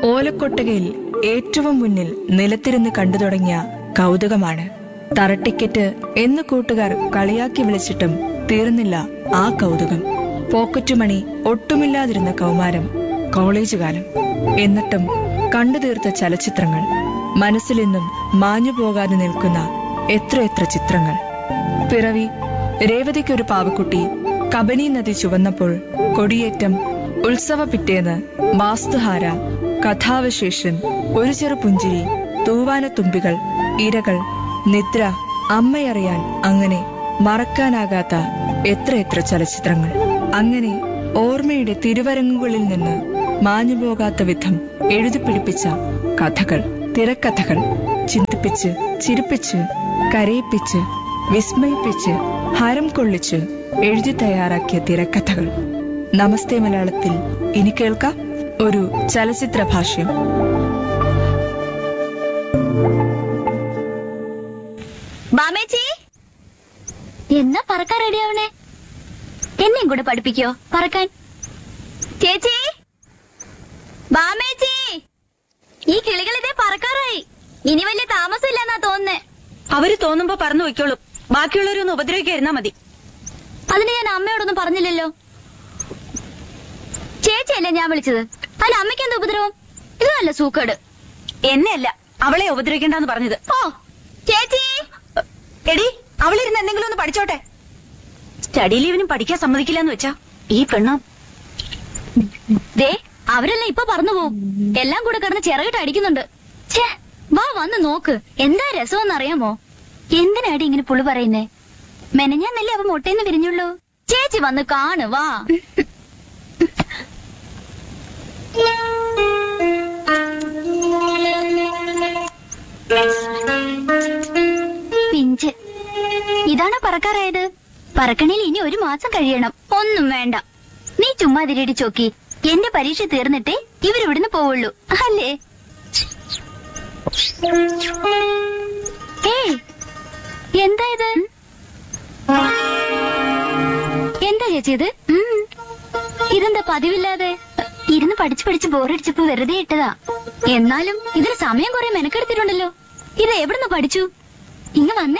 ഓലക്കൊട്ടകയിൽ ഏറ്റവും മുന്നിൽ നിലത്തിരുന്ന് കണ്ടു തുടങ്ങിയ കൗതുകമാണ് തറട്ടിക്കറ്റ് എന്ന് കൂട്ടുകാർ കളിയാക്കി വിളിച്ചിട്ടും തീർന്നില്ല ആ കൗതുകം പോക്കറ്റുമണി ഒട്ടുമില്ലാതിരുന്ന കൗമാരം കോളേജ് കാലം എന്നിട്ടും കണ്ടു തീർത്ത ചലച്ചിത്രങ്ങൾ മനസ്സിലെന്നും മാഞ്ഞു പോകാതെ നിൽക്കുന്ന എത്രയെത്ര ചിത്രങ്ങൾ പിറവി രേവതിക്കൊരു പാവക്കുട്ടി കബനി നദി ചുവന്നപ്പോൾ കൊടിയേറ്റം ഉത്സവ പിറ്റേന്ന് വാസ്തുഹാര കഥാവശേഷൻ ഒരു ചെറു പുഞ്ചിരി തൂവാനത്തുമ്പികൾ ഇരകൾ നിദ്ര അമ്മയറിയാൻ അങ്ങനെ മറക്കാനാകാത്ത എത്രയെത്ര ചലച്ചിത്രങ്ങൾ അങ്ങനെ ഓർമ്മയുടെ തിരുവരങ്ങുകളിൽ നിന്ന് മാഞ്ഞുപോകാത്ത വിധം എഴുതിപ്പിടിപ്പിച്ച കഥകൾ തിരക്കഥകൾ ചിന്തിപ്പിച്ച് ചിരിപ്പിച്ച് കരയിപ്പിച്ച് വിസ്മയിപ്പിച്ച് ഹരം കൊള്ളിച്ച് എഴുതി തയ്യാറാക്കിയ തിരക്കഥകൾ നമസ്തേ മലയാളത്തിൽ ഇനി കേൾക്കാം ഒരു ചലച്ചിത്ര ഭാഷ്യം ബാമേച്ചി എന്നാ പറക്കാൻ റെഡിയാവണേ എന്നെയും കൂടെ പഠിപ്പിക്കോ പറക്കാൻ ചേച്ചി ബാമേച്ചി ഈ കിളികൾ ഇതേ പറക്കാറായി ഇനി വലിയ താമസമില്ലെന്നാ തോന്നുന്നേ അവര് തോന്നുമ്പോ പറന്നു വയ്ക്കോളും ബാക്കിയുള്ളവരൊന്ന് ഉപദ്രവിക്കായിരുന്നാ മതി അതിന് ഞാൻ അമ്മയോടൊന്നും പറഞ്ഞില്ലല്ലോ ചേച്ചിയല്ലേ ഞാൻ വിളിച്ചത് അല്ല അമ്മയ്ക്ക് എന്താ ഉപദ്രവം ഇതല്ല സൂക്കേട് എന്നെയല്ല അവളെ ഉപദ്രവിക്കണ്ടെന്ന് പറഞ്ഞത് ഓ ചേച്ചി എടി അവളിരുന്ന് എന്തെങ്കിലും ഒന്ന് പഠിച്ചോട്ടെ സ്റ്റഡി ലീവിനും പഠിക്കാൻ സമ്മതിക്കില്ല എന്ന് വെച്ചാ ഈ പെണ്ണ് ദേ അവരെല്ലാം ഇപ്പൊ പറന്നു പോവും എല്ലാം കൂടെ കിടന്ന് ചിറകിട്ട് അടിക്കുന്നുണ്ട് ഛേ വാ വന്ന് നോക്ക് എന്താ രസമെന്നറിയാമോ എന്തിനാടി ഇങ്ങനെ പുളി പറയുന്നേ മെനഞ്ഞാന്നല്ലേ അവ മുട്ടേന്ന് വിരിഞ്ഞുള്ളൂ ചേച്ചി വന്ന് കാണ് വാ പിഞ്ച് ഇതാണോ പറക്കാറായത് പറക്കണേൽ ഇനി ഒരു മാസം കഴിയണം ഒന്നും വേണ്ട നീ ചുമ്മാ തിരിയടി ചോക്കി എന്റെ പരീക്ഷ തീർന്നിട്ടേ ഇവരിവിടുന്ന് പോവുള്ളൂ അല്ലേ ഏയ് എന്താ ഇത് എന്താ ചേച്ചി ഇത് ഉം. ഇതെന്താ പതിവില്ലാതെ ഇരുന്ന് പഠിച്ച് പഠിച്ച് ബോറടിച്ചപ്പോ വെറുതെ ഇട്ടതാ എന്നാലും ഇതിന് സമയം കുറെ മെനക്കെടുത്തിട്ടുണ്ടല്ലോ ഇത് എവിടുന്ന് പഠിച്ചു ഇങ്ങ വന്നേ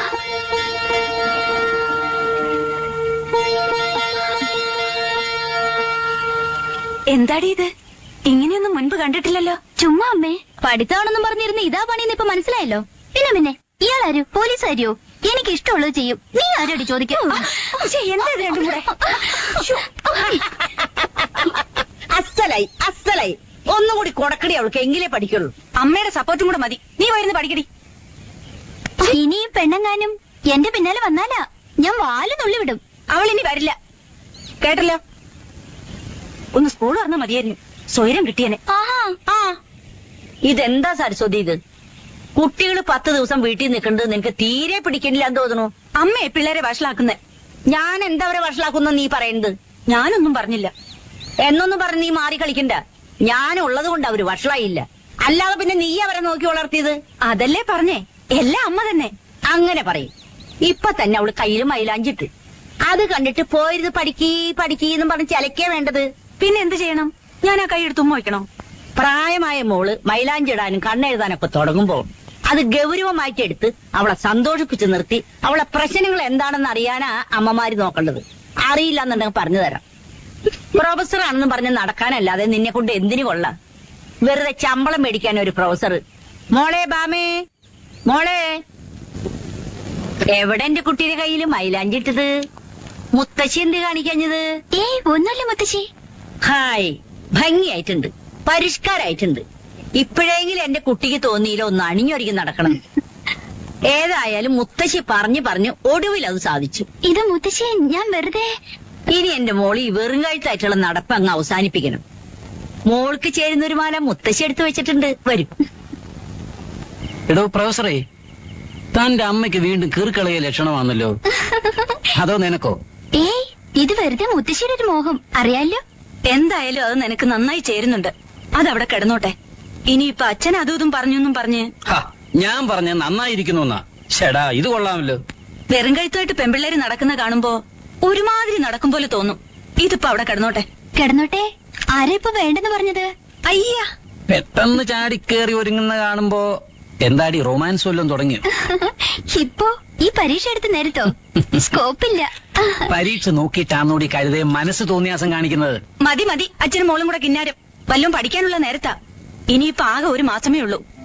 എന്താടി ഇത് ഇങ്ങനെയൊന്നും മുൻപ് കണ്ടിട്ടില്ലല്ലോ ചുമ്മാ അമ്മേ പഠിത്തമാണെന്നും പറഞ്ഞിരുന്ന ഇതാ പണിന്ന് ഇപ്പൊ മനസ്സിലായല്ലോ പിന്നെ പിന്നെ ഇയാളാരു പോലീസ് ആര്യോ എനിക്ക് ഇഷ്ടമുള്ളത് ചെയ്യും നീ ആരോടി ചോദിക്കും ശ്ശെ, എന്താ ഇത് രണ്ടും കൂടെ അസ്സലായി അസ്സലായി ഒന്നും കൂടി കൊടക്കടി അവൾക്ക് എങ്കിലേ പഠിക്കുള്ളൂ അമ്മയുടെ സപ്പോർട്ടും കൂടെ മതി നീ വരുന്ന പഠിക്കടി ഇനിയും പെണ്ണങ്ങാനും എന്റെ പിന്നാലെ വന്നാലാ ഞാൻ വാല് നുള്ളിവിടും അവൾ ഇനി വരില്ല കേട്ടല്ലോ ഒന്ന് സ്കൂൾ പറഞ്ഞാ മതിയായിരുന്നു സ്വൈരം കിട്ടിയനെ ആഹാ ആ ഇതെന്താ സരസ്വതി ഇത് കുട്ടികൾ പത്ത് ദിവസം വീട്ടിൽ നിൽക്കുന്നത് നിനക്ക് തീരെ പിടിക്കണില്ല എന്ന് തോന്നുന്നു അമ്മയെ പിള്ളേരെ വഷളാക്കുന്നേ ഞാൻ എന്താ അവരെ വഷളാക്കുന്ന നീ പറയുന്നത് ഞാനൊന്നും പറഞ്ഞില്ല എന്നൊന്നും പറഞ്ഞ് നീ മാറി കളിക്കണ്ട ഞാൻ ഉള്ളത് കൊണ്ട് അവര് വഷളായില്ല അല്ലാതെ പിന്നെ നീ അവരെ നോക്കി വളർത്തിയത് അതല്ലേ പറഞ്ഞേ എല്ലാം അമ്മ തന്നെ അങ്ങനെ പറയും ഇപ്പൊ തന്നെ അവള് കയ്യിൽ മൈലാഞ്ചിട്ട് അത് കണ്ടിട്ട് പോയിരുന്ന് പഠിക്കീ പഠിക്കീന്നും പറഞ്ഞ് ചിലക്കേ വേണ്ടത് പിന്നെ എന്ത് ചെയ്യണം ഞാൻ ആ കൈ എടുത്ത് ഉമ്മ വയ്ക്കണോ പ്രായമായ മോള് മൈലാഞ്ചിടാനും കണ്ണെഴുതാനൊക്കെ തുടങ്ങുമ്പോ അത് ഗൗരവമായിട്ട് എടുത്ത് അവളെ സന്തോഷിപ്പിച്ച് നിർത്തി അവളെ പ്രശ്നങ്ങൾ എന്താണെന്ന് അറിയാനാ അമ്മമാര് നോക്കേണ്ടത് അറിയില്ല എന്നുണ്ടെങ്കിൽ പറഞ്ഞു തരാം പ്രൊഫസർ ആണെന്ന് പറഞ്ഞ് നടക്കാനല്ലാതെ നിന്നെ കൊണ്ട് എന്തിനു കൊള്ളാം വെറുതെ ശമ്പളം മേടിക്കാൻ ഒരു പ്രൊഫസർ മോളെ ബാമേ മോളെ എവിടെ എന്റെ കുട്ടിയുടെ കയ്യിൽ മൈലാഞ്ചിട്ടത് മുത്തശ്ശി എന്ത് കാണിക്കഞ്ഞത് ഏയ് ഒന്നുമില്ല മുത്തശ്ശി ഹായ് ഭംഗിയായിട്ടുണ്ട് പരിഷ്കാരായിട്ടുണ്ട് ഇപ്പോഴെങ്കിലും എന്റെ കുട്ടിക്ക് തോന്നിയില്ല ഒന്ന് അണിഞ്ഞൊരുങ്ങി നടക്കണം ഏതായാലും മുത്തശ്ശി പറഞ്ഞു പറഞ്ഞു ഒടുവിൽ അത് സാധിച്ചു ഇത് മുത്തശ്ശി ഞാൻ വെറുതെ ഇനി എന്റെ മോള് ഈ വെറും കഴുത്തായിട്ടുള്ള നടപ്പ് അങ്ങ് അവസാനിപ്പിക്കണം മോൾക്ക് ചേരുന്ന ഒരു മാല മുത്തശ്ശി എടുത്തു വെച്ചിട്ടുണ്ട് വരും എടോ പ്രൊഫസറേ തന്റെ അമ്മയ്ക്ക് വീണ്ടും കീർക്കളയ ലക്ഷണമാണല്ലോ അതോ നിനക്കോ ഏയ് ഇത് വെറുതെ മുത്തശ്ശിയുടെ ഒരു മോഹം അറിയാലോ എന്തായാലും അത് നിനക്ക് നന്നായി ചേരുന്നുണ്ട് അതവിടെ കിടന്നോട്ടെ ഇനിയിപ്പൊ അച്ഛൻ അതും ഇതും പറഞ്ഞൊന്നും പറഞ്ഞ് ഹ, ഞാൻ പറഞ്ഞ നന്നായിരിക്കുന്നു എന്നാ ചേടാ ഇത് കൊള്ളാമല്ലോ വെറും കഴുത്തായിട്ട് പെമ്പിള്ളേര് നടക്കുന്ന കാണുമ്പോ ഒരുമാതിരി നടക്കും പോലെ തോന്നും ഇതിപ്പോ അവിടെ കിടന്നോട്ടെ കിടന്നോട്ടെ ആരാ ഇപ്പൊ വേണ്ടെന്ന് പറഞ്ഞത് അയ്യ പെട്ടെന്ന് ചാടിക്കേറി ഒരുങ്ങുന്ന കാണുമ്പോ എന്താടി റൊമാൻസ് വല്ലതും തുടങ്ങിയോ ഇപ്പോ ഈ പരീക്ഷ എടുത്ത് നേരത്തോ സ്കോപ്പില്ല പരീക്ഷ നോക്കിയിട്ടാന്നോടി കരുതേ മനസ്സ് തോന്നിയാസം കാണിക്കുന്നത് മതി മതി അച്ഛനും മോളും കൂടെ കിന്നാരം വല്ലതും പഠിക്കാനുള്ള നേരത്താ ഇനിയിപ്പോ ആകെ ഒരു മാസമേ ഉള്ളൂ